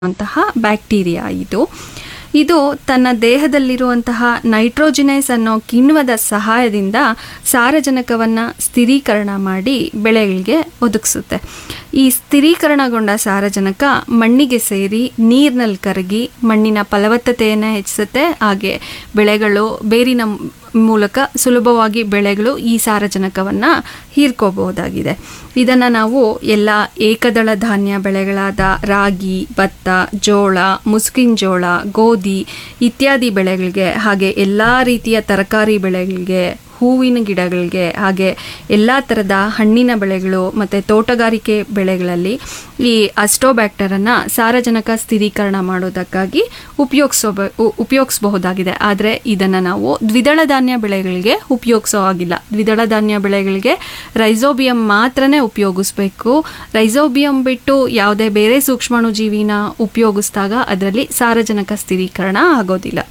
ಅಂತಹ ಬ್ಯಾಕ್ಟೀರಿಯಾ ಇದು ಇದು ತನ್ನ ದೇಹದಲ್ಲಿರುವಂತಹ ನೈಟ್ರೋಜಿನೈಸ್ ಅನ್ನೋ ಕಿಣ್ವದ ಸಹಾಯದಿಂದ ಸಾರಜನಕವನ್ನು ಸ್ಥಿರೀಕರಣ ಮಾಡಿ ಬೆಳೆಗಳಿಗೆ ಒದಗಿಸುತ್ತೆ ಈ ಸ್ಥಿರೀಕರಣಗೊಂಡ ಸಾರಜನಕ ಮಣ್ಣಿಗೆ ಸೇರಿ ನೀರಿನಲ್ಲಿ ಕರಗಿ ಮಣ್ಣಿನ ಫಲವತ್ತತೆಯನ್ನು ಹೆಚ್ಚಿಸುತ್ತೆ ಹಾಗೆ ಬೆಳೆಗಳು ಬೇರಿನ ಮೂಲಕ ಸುಲಭವಾಗಿ ಬೆಳೆಗಳು ಈ ಸಾರಜನಕವನ್ನು ಹೀರ್ಕೋಬಹುದಾಗಿದೆ ಇದನ್ನು ನಾವು ಎಲ್ಲ ಏಕದಳ ಧಾನ್ಯ ಬೆಳೆಗಳಾದ ರಾಗಿ ಭತ್ತ ಜೋಳ ಮುಸ್ಕಿನ ಜೋಳ ಗೋಧಿ ಇತ್ಯಾದಿ ಬೆಳೆಗಳಿಗೆ ಹಾಗೆ ಎಲ್ಲ ರೀತಿಯ ತರಕಾರಿ ಬೆಳೆಗಳಿಗೆ ಹೂವಿನ ಗಿಡಗಳಿಗೆ ಹಾಗೆ ಎಲ್ಲ ಥರದ ಹಣ್ಣಿನ ಬೆಳೆಗಳು ಮತ್ತು ತೋಟಗಾರಿಕೆ ಬೆಳೆಗಳಲ್ಲಿ ಈ ಅಸ್ಟೋಬ್ಯಾಕ್ಟರನ್ನು ಸಾರಜನಕ ಸ್ಥಿರೀಕರಣ ಮಾಡೋದಕ್ಕಾಗಿ ಉಪಯೋಗಿಸೋ ಉಪಯೋಗಿಸಬಹುದಾಗಿದೆ ಆದರೆ ಇದನ್ನು ನಾವು ದ್ವಿದಳ ಧಾನ್ಯ ಬೆಳೆಗಳಿಗೆ ಉಪಯೋಗಿಸೋ ಹಾಗಿಲ್ಲ ದ್ವಿದಳ ಧಾನ್ಯ ಬೆಳೆಗಳಿಗೆ ರೈಸೋಬಿಯಂ ಮಾತ್ರನೇ ಉಪಯೋಗಿಸ್ಬೇಕು ರೈಸೋಬಿಯಂ ಬಿಟ್ಟು ಯಾವುದೇ ಬೇರೆ ಸೂಕ್ಷ್ಮಾಣು ಜೀವಿನ ಉಪಯೋಗಿಸಿದಾಗ ಅದರಲ್ಲಿ ಸಾರಜನಕ ಸ್ಥಿರೀಕರಣ ಆಗೋದಿಲ್ಲ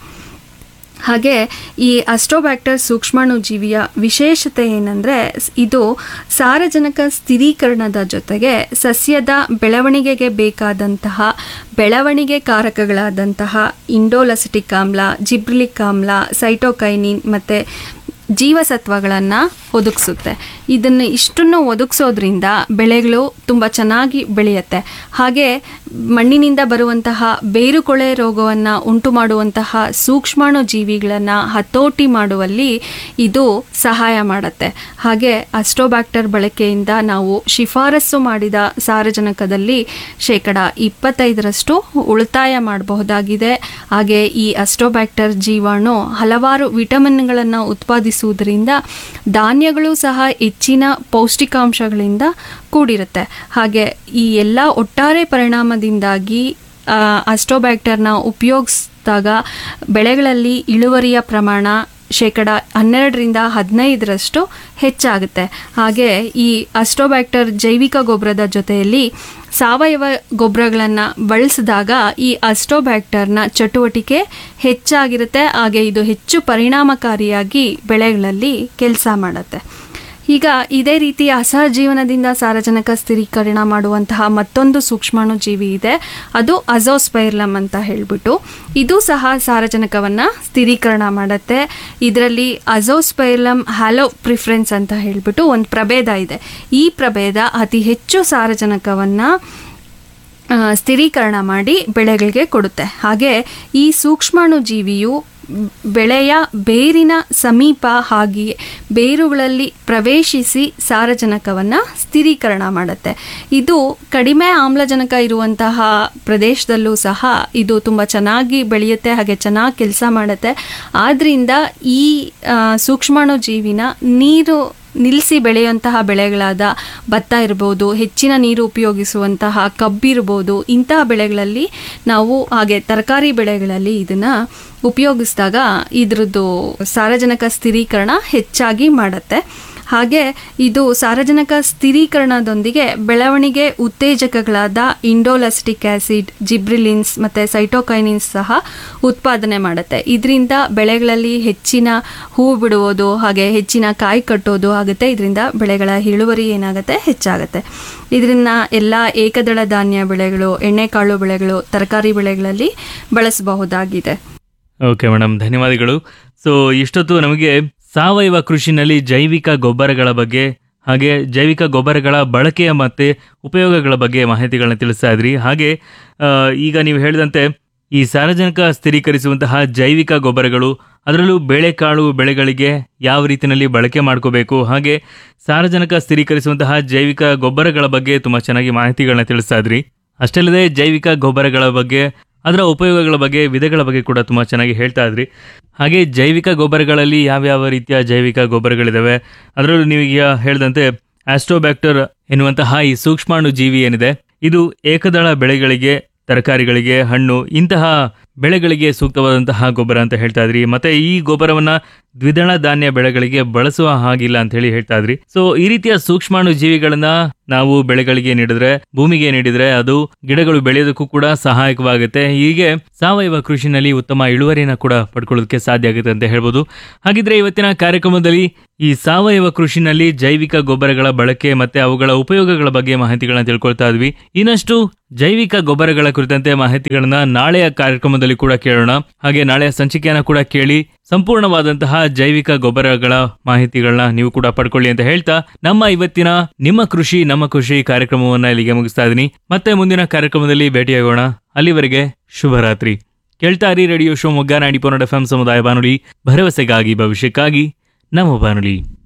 ಹಾಗೆ ಈ ಅಸ್ಟ್ರೋಬ್ಯಾಕ್ಟರ್ ಸೂಕ್ಷ್ಮಾಣು ಜೀವಿಯ ವಿಶೇಷತೆ ಏನಂದರೆ ಇದು ಸಾರಜನಕ ಸ್ಥಿರೀಕರಣದ ಜೊತೆಗೆ ಸಸ್ಯದ ಬೆಳವಣಿಗೆಗೆ ಬೇಕಾದಂತಹ ಬೆಳವಣಿಗೆ ಕಾರಕಗಳಾದಂತಹ ಇಂಡೋಲಸಿಟಿಕ್ ಆಮ್ಲ ಜಿಬ್ರಿಲಿಕ್ ಆಮ್ಲ ಸೈಟೋಕೈನಿನ್ ಮತ್ತು ಜೀವಸತ್ವಗಳನ್ನು ಒದಗಿಸುತ್ತೆ ಇದನ್ನು ಇಷ್ಟನ್ನು ಒದಗಿಸೋದ್ರಿಂದ ಬೆಳೆಗಳು ತುಂಬ ಚೆನ್ನಾಗಿ ಬೆಳೆಯುತ್ತೆ ಹಾಗೆ ಮಣ್ಣಿನಿಂದ ಬರುವಂತಹ ಬೇರುಕೊಳೆ ರೋಗವನ್ನು ಉಂಟು ಮಾಡುವಂತಹ ಸೂಕ್ಷ್ಮಾಣು ಜೀವಿಗಳನ್ನು ಹತೋಟಿ ಮಾಡುವಲ್ಲಿ ಇದು ಸಹಾಯ ಮಾಡುತ್ತೆ ಹಾಗೆ ಅಸ್ಟ್ರೋಬ್ಯಾಕ್ಟರ್ ಬಳಕೆಯಿಂದ ನಾವು ಶಿಫಾರಸು ಮಾಡಿದ ಸಾರಜನಕದಲ್ಲಿ ಶೇಕಡ ಇಪ್ಪತ್ತೈದರಷ್ಟು ಉಳಿತಾಯ ಮಾಡಬಹುದಾಗಿದೆ ಹಾಗೆ ಈ ಅಸ್ಟ್ರೋಬ್ಯಾಕ್ಟರ್ ಜೀವಾಣು ಹಲವಾರು ವಿಟಮಿನ್ಗಳನ್ನು ಉತ್ಪಾದಿಸುವುದರಿಂದ ಧಾನ್ಯಗಳು ಸಹ ಹೆಚ್ಚಿನ ಪೌಷ್ಟಿಕಾಂಶಗಳಿಂದ ಕೂಡಿರುತ್ತೆ ಹಾಗೆ ಈ ಎಲ್ಲ ಒಟ್ಟಾರೆ ಪರಿಣಾಮದಿಂದಾಗಿ ಅಸ್ಟ್ರೋಬ್ಯಾಕ್ಟರ್ನ ಉಪಯೋಗಿಸಿದಾಗ ಬೆಳೆಗಳಲ್ಲಿ ಇಳುವರಿಯ ಪ್ರಮಾಣ ಶೇಕಡ ಹನ್ನೆರಡರಿಂದ ಹದಿನೈದರಷ್ಟು ಹೆಚ್ಚಾಗುತ್ತೆ ಹಾಗೆ ಈ ಅಸ್ಟ್ರೋಬ್ಯಾಕ್ಟರ್ ಜೈವಿಕ ಗೊಬ್ಬರದ ಜೊತೆಯಲ್ಲಿ ಸಾವಯವ ಗೊಬ್ಬರಗಳನ್ನು ಬಳಸಿದಾಗ ಈ ಅಸ್ಟ್ರೋಬ್ಯಾಕ್ಟರ್ನ ಚಟುವಟಿಕೆ ಹೆಚ್ಚಾಗಿರುತ್ತೆ ಹಾಗೆ ಇದು ಹೆಚ್ಚು ಪರಿಣಾಮಕಾರಿಯಾಗಿ ಬೆಳೆಗಳಲ್ಲಿ ಕೆಲಸ ಮಾಡುತ್ತೆ ಈಗ ಇದೇ ರೀತಿ ಅಸಹಜೀವನದಿಂದ ಸಾರಜನಕ ಸ್ಥಿರೀಕರಣ ಮಾಡುವಂತಹ ಮತ್ತೊಂದು ಸೂಕ್ಷ್ಮಾಣು ಜೀವಿ ಇದೆ ಅದು ಅಜೋಸ್ಪೈರ್ಲಮ್ ಅಂತ ಹೇಳಿಬಿಟ್ಟು ಇದು ಸಹ ಸಾರಜನಕವನ್ನು ಸ್ಥಿರೀಕರಣ ಮಾಡುತ್ತೆ ಇದರಲ್ಲಿ ಅಜೋಸ್ಪೈರ್ಲಮ್ ಹ್ಯಾಲೋ ಪ್ರಿಫರೆನ್ಸ್ ಅಂತ ಹೇಳಿಬಿಟ್ಟು ಒಂದು ಪ್ರಭೇದ ಇದೆ ಈ ಪ್ರಭೇದ ಅತಿ ಹೆಚ್ಚು ಸಾರಜನಕವನ್ನು ಸ್ಥಿರೀಕರಣ ಮಾಡಿ ಬೆಳೆಗಳಿಗೆ ಕೊಡುತ್ತೆ ಹಾಗೆ ಈ ಸೂಕ್ಷ್ಮಾಣು ಜೀವಿಯು ಬೆಳೆಯ ಬೇರಿನ ಸಮೀಪ ಹಾಗೆಯೇ ಬೇರುಗಳಲ್ಲಿ ಪ್ರವೇಶಿಸಿ ಸಾರಜನಕವನ್ನು ಸ್ಥಿರೀಕರಣ ಮಾಡುತ್ತೆ ಇದು ಕಡಿಮೆ ಆಮ್ಲಜನಕ ಇರುವಂತಹ ಪ್ರದೇಶದಲ್ಲೂ ಸಹ ಇದು ತುಂಬ ಚೆನ್ನಾಗಿ ಬೆಳೆಯುತ್ತೆ ಹಾಗೆ ಚೆನ್ನಾಗಿ ಕೆಲಸ ಮಾಡುತ್ತೆ ಆದ್ದರಿಂದ ಈ ಸೂಕ್ಷ್ಮಾಣು ಜೀವಿನ ನೀರು ನಿಲ್ಲಿಸಿ ಬೆಳೆಯುವಂತಹ ಬೆಳೆಗಳಾದ ಭತ್ತ ಇರ್ಬೋದು ಹೆಚ್ಚಿನ ನೀರು ಉಪಯೋಗಿಸುವಂತಹ ಕಬ್ಬಿರ್ಬೋದು ಇಂತಹ ಬೆಳೆಗಳಲ್ಲಿ ನಾವು ಹಾಗೆ ತರಕಾರಿ ಬೆಳೆಗಳಲ್ಲಿ ಇದನ್ನು ಉಪಯೋಗಿಸಿದಾಗ ಇದ್ರದ್ದು ಸಾರಜನಕ ಸ್ಥಿರೀಕರಣ ಹೆಚ್ಚಾಗಿ ಮಾಡುತ್ತೆ ಹಾಗೆ ಇದು ಸಾರಜನಕ ಸ್ಥಿರೀಕರಣದೊಂದಿಗೆ ಬೆಳವಣಿಗೆ ಉತ್ತೇಜಕಗಳಾದ ಇಂಡೋಲಸ್ಟಿಕ್ ಆ್ಯಸಿಡ್ ಜಿಬ್ರಿಲಿನ್ಸ್ ಮತ್ತು ಸೈಟೋಕೈನಿನ್ಸ್ ಸಹ ಉತ್ಪಾದನೆ ಮಾಡುತ್ತೆ ಇದರಿಂದ ಬೆಳೆಗಳಲ್ಲಿ ಹೆಚ್ಚಿನ ಹೂ ಬಿಡುವುದು ಹಾಗೆ ಹೆಚ್ಚಿನ ಕಾಯಿ ಕಟ್ಟೋದು ಆಗುತ್ತೆ ಇದರಿಂದ ಬೆಳೆಗಳ ಇಳುವರಿ ಏನಾಗುತ್ತೆ ಹೆಚ್ಚಾಗುತ್ತೆ ಇದರಿಂದ ಎಲ್ಲ ಏಕದಳ ಧಾನ್ಯ ಬೆಳೆಗಳು ಎಣ್ಣೆಕಾಳು ಬೆಳೆಗಳು ತರಕಾರಿ ಬೆಳೆಗಳಲ್ಲಿ ಬಳಸಬಹುದಾಗಿದೆ ಓಕೆ ಮೇಡಮ್ ಧನ್ಯವಾದಗಳು ಸೊ ಇಷ್ಟೊತ್ತು ನಮಗೆ ಸಾವಯವ ಕೃಷಿನಲ್ಲಿ ಜೈವಿಕ ಗೊಬ್ಬರಗಳ ಬಗ್ಗೆ ಹಾಗೆ ಜೈವಿಕ ಗೊಬ್ಬರಗಳ ಬಳಕೆಯ ಮತ್ತು ಉಪಯೋಗಗಳ ಬಗ್ಗೆ ಮಾಹಿತಿಗಳನ್ನ ತಿಳಿಸ್ತಾ ಇದ್ರಿ ಹಾಗೆ ಆ, ಈಗ ನೀವು ಹೇಳಿದಂತೆ ಈ ಸಾರಜನಕ ಸ್ಥಿರೀಕರಿಸುವಂತಹ ಜೈವಿಕ ಗೊಬ್ಬರಗಳು ಅದರಲ್ಲೂ ಬೇಳೆಕಾಳು ಬೆಳೆಗಳಿಗೆ ಯಾವ ರೀತಿಯಲ್ಲಿ ಬಳಕೆ ಮಾಡ್ಕೋಬೇಕು ಹಾಗೆ ಸಾರಜನಕ ಸ್ಥಿರೀಕರಿಸುವಂತಹ ಜೈವಿಕ ಗೊಬ್ಬರಗಳ ಬಗ್ಗೆ ತುಂಬ ಚೆನ್ನಾಗಿ ಮಾಹಿತಿಗಳನ್ನ ತಿಳಿಸ್ತಾ ಇದ್ರಿ ಅಷ್ಟಲ್ಲದೆ ಜೈವಿಕ ಗೊಬ್ಬರಗಳ ಬಗ್ಗೆ ಅದರ ಉಪಯೋಗಗಳ ಬಗ್ಗೆ ವಿಧಗಳ ಬಗ್ಗೆ ಕೂಡ ತುಂಬ ಚೆನ್ನಾಗಿ ಹೇಳ್ತಾ ಇದ್ರಿ ಹಾಗೆ ಜೈವಿಕ ಗೊಬ್ಬರಗಳಲ್ಲಿ ಯಾವ್ಯಾವ ರೀತಿಯ ಜೈವಿಕ ಗೊಬ್ಬರಗಳಿದಾವೆ ಅದರಲ್ಲೂ ನೀವೀಗ ಹೇಳಿದಂತೆ ಆಸ್ಟ್ರೋಬ್ಯಾಕ್ಟರ್ ಎನ್ನುವಂತಹ ಈ ಸೂಕ್ಷ್ಮಾಣು ಜೀವಿ ಏನಿದೆ ಇದು ಏಕದಳ ಬೆಳೆಗಳಿಗೆ ತರಕಾರಿಗಳಿಗೆ ಹಣ್ಣು ಇಂತಹ ಬೆಳೆಗಳಿಗೆ ಸೂಕ್ತವಾದಂತಹ ಗೊಬ್ಬರ ಅಂತ ಹೇಳ್ತಾ ಇದ್ರಿ ಮತ್ತೆ ಈ ಗೊಬ್ಬರವನ್ನ ದ್ವಿದಳ ಧಾನ್ಯ ಬೆಳೆಗಳಿಗೆ ಬಳಸುವ ಹಾಗಿಲ್ಲ ಅಂತ ಹೇಳಿ ಹೇಳ್ತಾ ಇದ್ರಿ ಸೊ ಈ ರೀತಿಯ ಸೂಕ್ಷ್ಮಾಣು ಜೀವಿಗಳನ್ನ ನಾವು ಬೆಳೆಗಳಿಗೆ ನೀಡಿದ್ರೆ ಭೂಮಿಗೆ ನೀಡಿದ್ರೆ ಅದು ಗಿಡಗಳು ಬೆಳೆಯೋದಕ್ಕೂ ಕೂಡ ಸಹಾಯಕವಾಗುತ್ತೆ ಹೀಗೆ ಸಾವಯವ ಕೃಷಿನಲ್ಲಿ ಉತ್ತಮ ಇಳುವರಿನ ಕೂಡ ಪಡ್ಕೊಳ್ಳೋದಕ್ಕೆ ಸಾಧ್ಯ ಆಗುತ್ತೆ ಅಂತ ಹೇಳ್ಬೋದು ಹಾಗಿದ್ರೆ ಇವತ್ತಿನ ಕಾರ್ಯಕ್ರಮದಲ್ಲಿ ಈ ಸಾವಯವ ಕೃಷಿನಲ್ಲಿ ಜೈವಿಕ ಗೊಬ್ಬರಗಳ ಬಳಕೆ ಮತ್ತೆ ಅವುಗಳ ಉಪಯೋಗಗಳ ಬಗ್ಗೆ ಮಾಹಿತಿಗಳನ್ನ ತಿಳ್ಕೊಳ್ತಾ ಇದ್ವಿ ಇನ್ನಷ್ಟು ಜೈವಿಕ ಗೊಬ್ಬರಗಳ ಕುರಿತಂತೆ ಮಾಹಿತಿಗಳನ್ನ ನಾಳೆಯ ಕಾರ್ಯಕ್ರಮದಲ್ಲಿ ಕೂಡ ಕೇಳೋಣ ಹಾಗೆ ನಾಳೆಯ ಸಂಚಿಕೆಯನ್ನ ಕೂಡ ಕೇಳಿ ಸಂಪೂರ್ಣವಾದಂತಹ ಜೈವಿಕ ಗೊಬ್ಬರಗಳ ಮಾಹಿತಿಗಳನ್ನ ನೀವು ಕೂಡ ಪಡ್ಕೊಳ್ಳಿ ಅಂತ ಹೇಳ್ತಾ ನಮ್ಮ ಇವತ್ತಿನ ನಿಮ್ಮ ಕೃಷಿ ನಮ್ಮ ಕೃಷಿ ಕಾರ್ಯಕ್ರಮವನ್ನ ಇಲ್ಲಿಗೆ ಮುಗಿಸ್ತಾ ಇದೀನಿ ಮತ್ತೆ ಮುಂದಿನ ಕಾರ್ಯಕ್ರಮದಲ್ಲಿ ಭೇಟಿಯಾಗೋಣ ಅಲ್ಲಿವರೆಗೆ ಶುಭರಾತ್ರಿ ಕೇಳ್ತಾ ಇರಿ ರೇಡಿಯೋ ಶಿವಮೊಗ್ಗ ನಾಡಿ ಪೊನ್ನಡ ಎಫ್ ಸಮುದಾಯ ಬಾನುಲಿ ಭರವಸೆಗಾಗಿ ಭವಿಷ್ಯಕ್ಕಾಗಿ ನಮ್ಮ ಬಾನುಲಿ